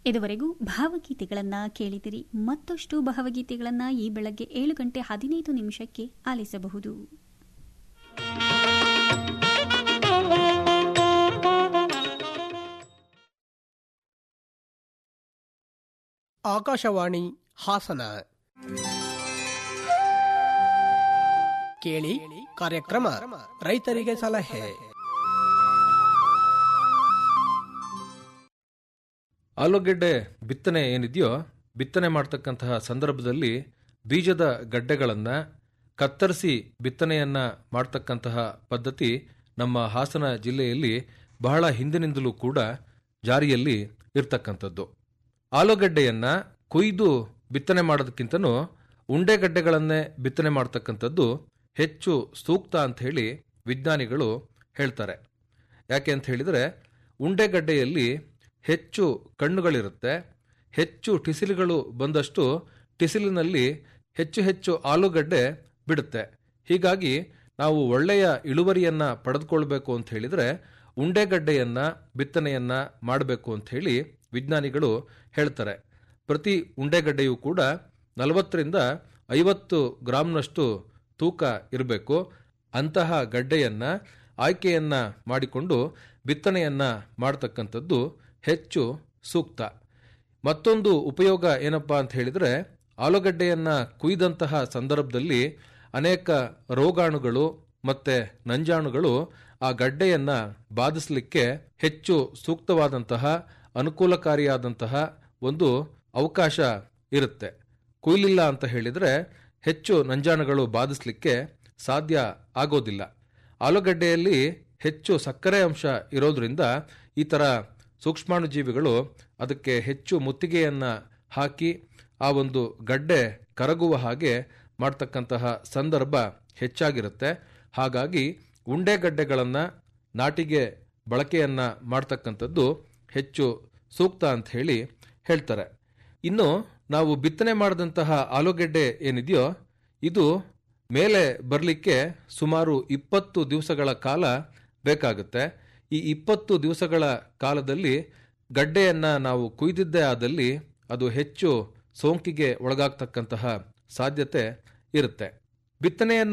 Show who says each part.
Speaker 1: ಇದುವರೆಗೂ ಭಾವಗೀತೆಗಳನ್ನ ಕೇಳಿದಿರಿ ಮತ್ತಷ್ಟು ಭಾವಗೀತೆಗಳನ್ನ ಈ ಬೆಳಗ್ಗೆ ಏಳು ಗಂಟೆ ಹದಿನೈದು ನಿಮಿಷಕ್ಕೆ ಆಲಿಸಬಹುದು
Speaker 2: ಆಕಾಶವಾಣಿ ಹಾಸನ ಕೇಳಿ ಕಾರ್ಯಕ್ರಮ ರೈತರಿಗೆ ಸಲಹೆ
Speaker 3: ಆಲೂಗೆಡ್ಡೆ ಬಿತ್ತನೆ ಏನಿದೆಯೋ ಬಿತ್ತನೆ ಮಾಡ್ತಕ್ಕಂತಹ ಸಂದರ್ಭದಲ್ಲಿ ಬೀಜದ ಗಡ್ಡೆಗಳನ್ನು ಕತ್ತರಿಸಿ ಬಿತ್ತನೆಯನ್ನ ಮಾಡ್ತಕ್ಕಂತಹ ಪದ್ಧತಿ ನಮ್ಮ ಹಾಸನ ಜಿಲ್ಲೆಯಲ್ಲಿ ಬಹಳ ಹಿಂದಿನಿಂದಲೂ ಕೂಡ ಜಾರಿಯಲ್ಲಿ ಇರ್ತಕ್ಕಂಥದ್ದು ಆಲೂಗಡ್ಡೆಯನ್ನ ಕೊಯ್ದು ಬಿತ್ತನೆ ಮಾಡೋದಕ್ಕಿಂತನೂ ಉಂಡೆಗಡ್ಡೆಗಳನ್ನೇ ಬಿತ್ತನೆ ಮಾಡ್ತಕ್ಕಂಥದ್ದು ಹೆಚ್ಚು ಸೂಕ್ತ ಅಂತ ಹೇಳಿ ವಿಜ್ಞಾನಿಗಳು ಹೇಳ್ತಾರೆ ಯಾಕೆ ಅಂತ ಹೇಳಿದರೆ ಉಂಡೆಗಡ್ಡೆಯಲ್ಲಿ ಹೆಚ್ಚು ಕಣ್ಣುಗಳಿರುತ್ತೆ ಹೆಚ್ಚು ಟಿಸಿಲುಗಳು ಬಂದಷ್ಟು ಟಿಸಿಲಿನಲ್ಲಿ ಹೆಚ್ಚು ಹೆಚ್ಚು ಆಲೂಗಡ್ಡೆ ಬಿಡುತ್ತೆ ಹೀಗಾಗಿ ನಾವು ಒಳ್ಳೆಯ ಇಳುವರಿಯನ್ನ ಪಡೆದುಕೊಳ್ಬೇಕು ಅಂತ ಹೇಳಿದರೆ ಉಂಡೆಗಡ್ಡೆಯನ್ನ ಬಿತ್ತನೆಯನ್ನ ಮಾಡಬೇಕು ಅಂತ ಹೇಳಿ ವಿಜ್ಞಾನಿಗಳು ಹೇಳ್ತಾರೆ ಪ್ರತಿ ಉಂಡೆಗಡ್ಡೆಯೂ ಕೂಡ ನಲವತ್ತರಿಂದ ಐವತ್ತು ಗ್ರಾಂನಷ್ಟು ತೂಕ ಇರಬೇಕು ಅಂತಹ ಗಡ್ಡೆಯನ್ನ ಆಯ್ಕೆಯನ್ನ ಮಾಡಿಕೊಂಡು ಬಿತ್ತನೆಯನ್ನ ಮಾಡತಕ್ಕಂಥದ್ದು ಹೆಚ್ಚು ಸೂಕ್ತ ಮತ್ತೊಂದು ಉಪಯೋಗ ಏನಪ್ಪಾ ಅಂತ ಹೇಳಿದರೆ ಆಲೂಗಡ್ಡೆಯನ್ನ ಕುಯ್ದಂತಹ ಸಂದರ್ಭದಲ್ಲಿ ಅನೇಕ ರೋಗಾಣುಗಳು ಮತ್ತೆ ನಂಜಾಣುಗಳು ಆ ಗಡ್ಡೆಯನ್ನ ಬಾಧಿಸಲಿಕ್ಕೆ ಹೆಚ್ಚು ಸೂಕ್ತವಾದಂತಹ ಅನುಕೂಲಕಾರಿಯಾದಂತಹ ಒಂದು ಅವಕಾಶ ಇರುತ್ತೆ ಕುಯ್ಲಿಲ್ಲ ಅಂತ ಹೇಳಿದರೆ ಹೆಚ್ಚು ನಂಜಾಣುಗಳು ಬಾಧಿಸಲಿಕ್ಕೆ ಸಾಧ್ಯ ಆಗೋದಿಲ್ಲ ಆಲೂಗಡ್ಡೆಯಲ್ಲಿ ಹೆಚ್ಚು ಸಕ್ಕರೆ ಅಂಶ ಇರೋದ್ರಿಂದ ಈ ಥರ ಸೂಕ್ಷ್ಮಾಣುಜೀವಿಗಳು ಅದಕ್ಕೆ ಹೆಚ್ಚು ಮುತ್ತಿಗೆಯನ್ನು ಹಾಕಿ ಆ ಒಂದು ಗಡ್ಡೆ ಕರಗುವ ಹಾಗೆ ಮಾಡ್ತಕ್ಕಂತಹ ಸಂದರ್ಭ ಹೆಚ್ಚಾಗಿರುತ್ತೆ ಹಾಗಾಗಿ ಉಂಡೆಗಡ್ಡೆಗಳನ್ನು ನಾಟಿಗೆ ಬಳಕೆಯನ್ನು ಮಾಡ್ತಕ್ಕಂಥದ್ದು ಹೆಚ್ಚು ಸೂಕ್ತ ಅಂತ ಹೇಳಿ ಹೇಳ್ತಾರೆ ಇನ್ನು ನಾವು ಬಿತ್ತನೆ ಮಾಡಿದಂತಹ ಆಲೂಗೆಡ್ಡೆ ಏನಿದೆಯೋ ಇದು ಮೇಲೆ ಬರಲಿಕ್ಕೆ ಸುಮಾರು ಇಪ್ಪತ್ತು ದಿವಸಗಳ ಕಾಲ ಬೇಕಾಗುತ್ತೆ ಈ ಇಪ್ಪತ್ತು ದಿವಸಗಳ ಕಾಲದಲ್ಲಿ ಗಡ್ಡೆಯನ್ನು ನಾವು ಕುಯ್ದಿದ್ದೇ ಆದಲ್ಲಿ ಅದು ಹೆಚ್ಚು ಸೋಂಕಿಗೆ ಒಳಗಾಗ್ತಕ್ಕಂತಹ ಸಾಧ್ಯತೆ ಇರುತ್ತೆ ಬಿತ್ತನೆಯನ್ನ